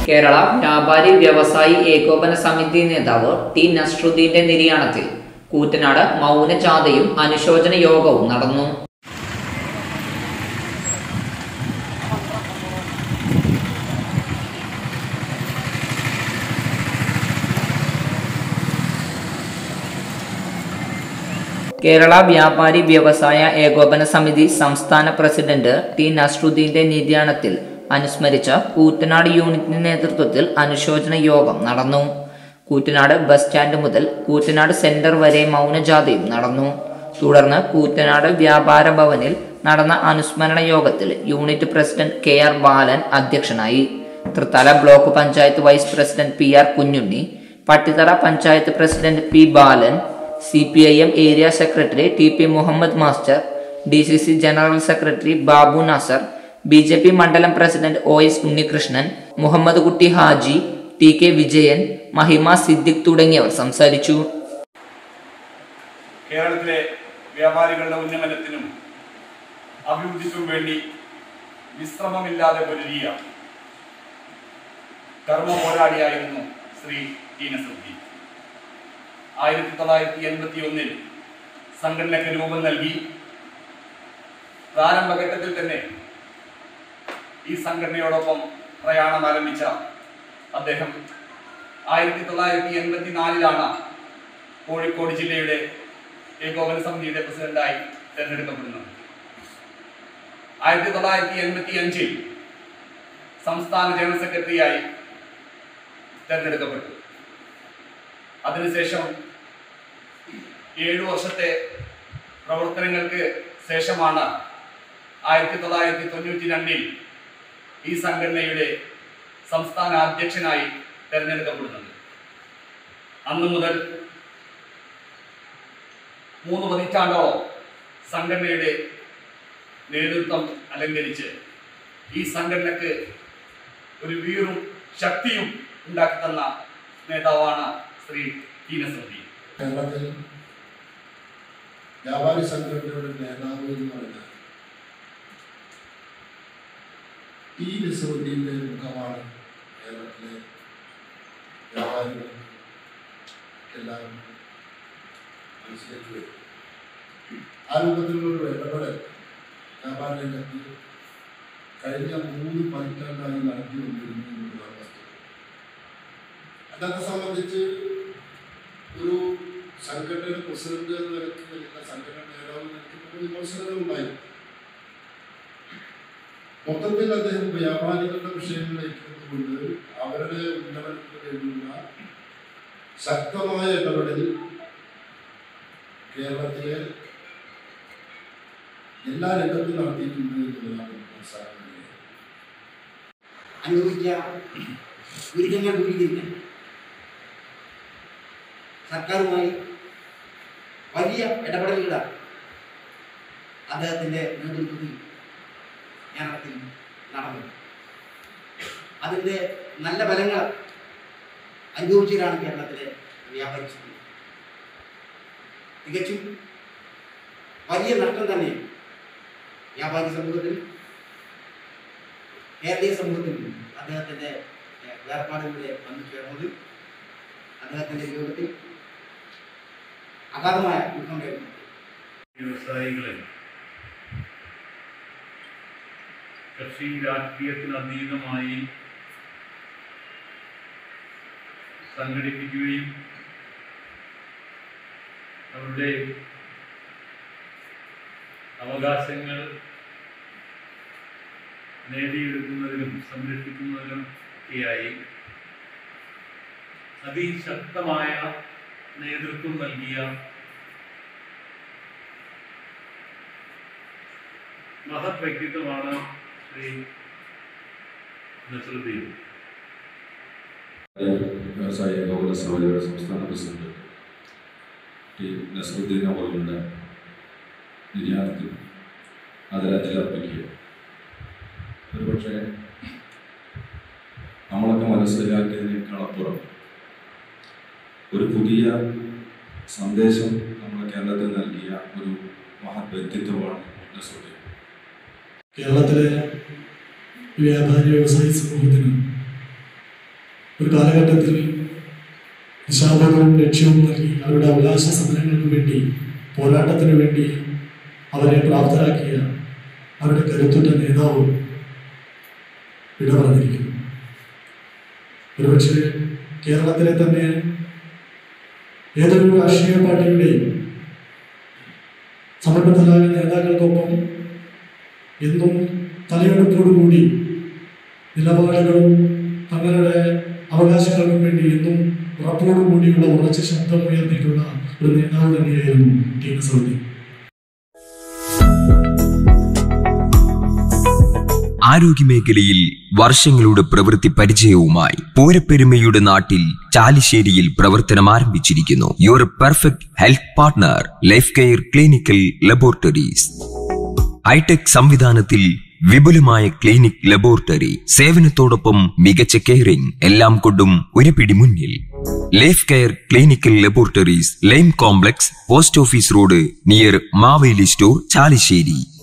കേരള വ്യാപാരി വ്യവസായി ഏകോപന സമിതി നേതാവ് ടി നസ്രുദ്ദീന്റെ നിര്യാണത്തിൽ കൂറ്റനാട് മൗനജാഥയും അനുശോചന യോഗവും നടന്നു കേരള വ്യാപാരി വ്യവസായ ഏകോപന സമിതി സംസ്ഥാന പ്രസിഡന്റ് ടി നസ്രുദ്ദീന്റെ നിര്യാണത്തിൽ അനുസ്മരിച്ച കൂറ്റനാട് യൂണിറ്റിന്റെ നേതൃത്വത്തിൽ അനുശോചന യോഗം നടന്നു കൂറ്റനാട് ബസ് സ്റ്റാൻഡ് മുതൽ കൂറ്റനാട് സെന്റർ വരെ മൗനജാഥയും നടന്നു തുടർന്ന് കൂറ്റനാട് വ്യാപാര ഭവനിൽ നടന്ന അനുസ്മരണ യോഗത്തിൽ unit president K R Balan അധ്യക്ഷനായി Thrithala block panchayat vice president P R Kunhunni Pattithara panchayat president P Balan C P I M area secretary T P Muhammad master D C C general secretary Babu Nasar B J P മണ്ഡലം president O S Unnikrishnan Muhammad Kutty Haji T K Vijayan മഹിമ സിദ്ദിഖ് തുടങ്ങിയവർ സംസാരിച്ചു കേരളത്തിലെ വ്യാപാരികളുടെ ഉന്നമനത്തിനും അഭിവൃദ്ധിക്കും വേണ്ടി വിശ്രമമില്ലാതെ പൊരുതിയ കർമ്മ പോരാളിയായിരുന്നു Shri T Nasaruddin ആയിരത്തി തൊള്ളായിരത്തി എൺപത്തി ഒന്നിൽ സംഘടനയ്ക്ക് രൂപം നൽകി പ്രാരംഭഘട്ടത്തിൽ തന്നെ ഈ സംഘടനയോടൊപ്പം പ്രയാണം ആരംഭിച്ച അദ്ദേഹം ആയിരത്തി തൊള്ളായിരത്തി എൺപത്തി നാലിലാണ് കോഴിക്കോട് ജില്ലയുടെ ഏകോപന സമിതിയുടെ പ്രസിഡന്റായി തെരഞ്ഞെടുക്കപ്പെടുന്നത് ആയിരത്തി തൊള്ളായിരത്തി എൺപത്തി അഞ്ചിൽ സംസ്ഥാന ജനറൽ സെക്രട്ടറിയായി തെരഞ്ഞെടുക്കപ്പെട്ടു അതിനുശേഷം ഏഴു വർഷത്തെ പ്രവർത്തനങ്ങൾക്ക് ശേഷമാണ് ആയിരത്തി തൊള്ളായിരത്തി തൊണ്ണൂറ്റി രണ്ടിൽ ഈ സംഘടനയുടെ സംസ്ഥാന അധ്യക്ഷനായി തെരഞ്ഞെടുക്കപ്പെടുന്നത് അന്നു മുതൽ മൂന്ന് പതിറ്റാണ്ടോളം സംഘടനയുടെ നേതൃത്വം അലങ്കരിച്ച് ഈ സംഘടനക്ക് ഒരു വീറും ശക്തിയും ഉണ്ടാക്കി തന്ന നേതാവാണ് ശ്രീ ടി നസറുദ്ദീൻ കേരളത്തിൽ വ്യാപാരി സംഘടനയുടെ നേതാവ് എന്ന് പറഞ്ഞാൽ ടി നസറുദ്ദീൻ്റെ മുഖമാണ് കേരളത്തിലെ വ്യാപാരികൾ എല്ലാം മനസ്സിലേക്ക് വരും ആ രൂപത്തിലുള്ള ഒരു ഇടപെടൽ വ്യാപാര രംഗത്ത് കഴിഞ്ഞ മൂന്ന് പതിറ്റാണ്ടായി നടത്തി വന്നിരുന്നു എന്നുള്ളതാണ് വസ്തുത അതൊക്കെ സംബന്ധിച്ച് ഒരു സംഘടനയുടെ പ്രസിഡന്റ് എന്ന നിലയ്ക്ക് അല്ലെങ്കിൽ സംഘടന നേതാവ് എന്ന നിലയ്ക്ക് പല വിമർശനങ്ങൾ ഉണ്ടായി മൊത്തത്തിൽ അദ്ദേഹം വ്യാപാരികളുടെ വിഷയങ്ങളിലേക്ക് കൊണ്ട് അവരുടെ ഉന്നമനത്തിന് വേണ്ടിയുള്ള ശക്തമായ ഇടപെടൽ കേരളത്തിലെ എല്ലാ രംഗത്തും നടത്തിയിട്ടുണ്ട് എന്നുള്ളതാണ് മനസ്സിലാക്കുന്നത് അനുഭവിച്ച ദുരിതങ്ങൾ ദൂരീകരിക്കാൻ സർക്കാരുമായി വലിയ ഇടപെടലുകളാണ് അദ്ദേഹത്തിൻ്റെ നേതൃത്വത്തിൽ കേരളത്തിൽ നടന്നത് അതിൻ്റെ നല്ല ഫലങ്ങൾ അനുഭവിച്ചതാണ് കേരളത്തിലെ വ്യാപാരി സമൂഹം തികച്ചും വലിയ നഷ്ടം തന്നെയാണ് വ്യാപാരി സമൂഹത്തിൽ കേരളീയ സമൂഹത്തിൽ അദ്ദേഹത്തിൻ്റെ ഏഹ്, വേർപാടുകളിലെ വന്നു ചേർന്നത് അദ്ദേഹത്തിൻ്റെ ജീവിതത്തിൽ അഗാധമായ ദുഃഖം വരുന്നു വ്യവസായികളെ കക്ഷി രാഷ്ട്രീയത്തിന് അതീതമായി സംഘടിപ്പിക്കുകയും അവരുടെ അവകാശങ്ങൾ നേടിയെടുക്കുന്നതിനും സംരക്ഷിക്കുന്നതിനും ഒക്കെയായി അതിശക്തമായ നേതൃത്വം നൽകിയ മഹത് വ്യക്തിത്വമാണ് ശ്രീ നസറുദ്ദീൻ വ്യവസായ ഏകോപന സമിതിയുടെ സംസ്ഥാന പ്രസിഡന്റ് ടി നസറുദ്ദീൻ അവറുകളുടെ നിര്യാണത്തിൽ ആദരാഞ്ജലി അർപ്പിക്കുക ഒരുപക്ഷെ നമ്മളൊക്കെ മനസ്സിലാക്കിയതിനേക്കാളപ്പുറം ഒരു പുതിയ സന്ദേശം നമ്മുടെ കേരളത്തിൽ നൽകിയ ഒരു മഹത് വ്യക്തിത്വമാണ് നസറുദ്ദീൻ കേരളത്തിലെ വ്യാപാരി വ്യവസായ സമൂഹത്തിന് ഒരു കാലഘട്ടത്തിൽ നിശാബോധവും ലക്ഷ്യവും നൽകി അവരുടെ അവകാശ സമരങ്ങൾക്ക് വേണ്ടി പോരാട്ടത്തിന് വേണ്ടി അവരെ പ്രാപ്തരാക്കിയ അവരുടെ കരുത്തുറ്റ നേതാവ് വിട പറഞ്ഞിരിക്കുന്നു ഒരുപക്ഷെ കേരളത്തിലെ തന്നെ ഏതൊരു രാഷ്ട്രീയ പാർട്ടിയുടെയും സമർപ്പിതരായ നേതാക്കൾക്കൊപ്പം എന്നും തലയെടുപ്പോടുകൂടി നിലപാടുകളും തങ്ങളുടെ അവകാശങ്ങൾക്കും വേണ്ടി എന്നും ഉറപ്പോടുകൂടിയുള്ള ഉറച്ച ശബ്ദം ഉയർത്തിയിട്ടുള്ള ഒരു നേതാവ് തന്നെയായിരുന്നു ടി എൻ സൗദി ആരോഗ്യമേഖലയിൽ വർഷങ്ങളുടെ പ്രവൃത്തി പരിചയവുമായി പൂരപ്പെരുമയുടെ നാട്ടിൽ ചാലിശ്ശേരിയിൽ പ്രവർത്തനം ആരംഭിച്ചിരിക്കുന്നു your perfect health partner life care clinical laboratories hi-tech സംവിധാനത്തിൽ വിപുലമായ ക്ലിനിക് ലബോറട്ടറി സേവനത്തോടൊപ്പം മികച്ച കെയറിംഗ് എല്ലാം കൊണ്ടും ഒരു പിടി മുന്നിൽ life care clinical laboratories lime complex post office road near Maveli store Chalissery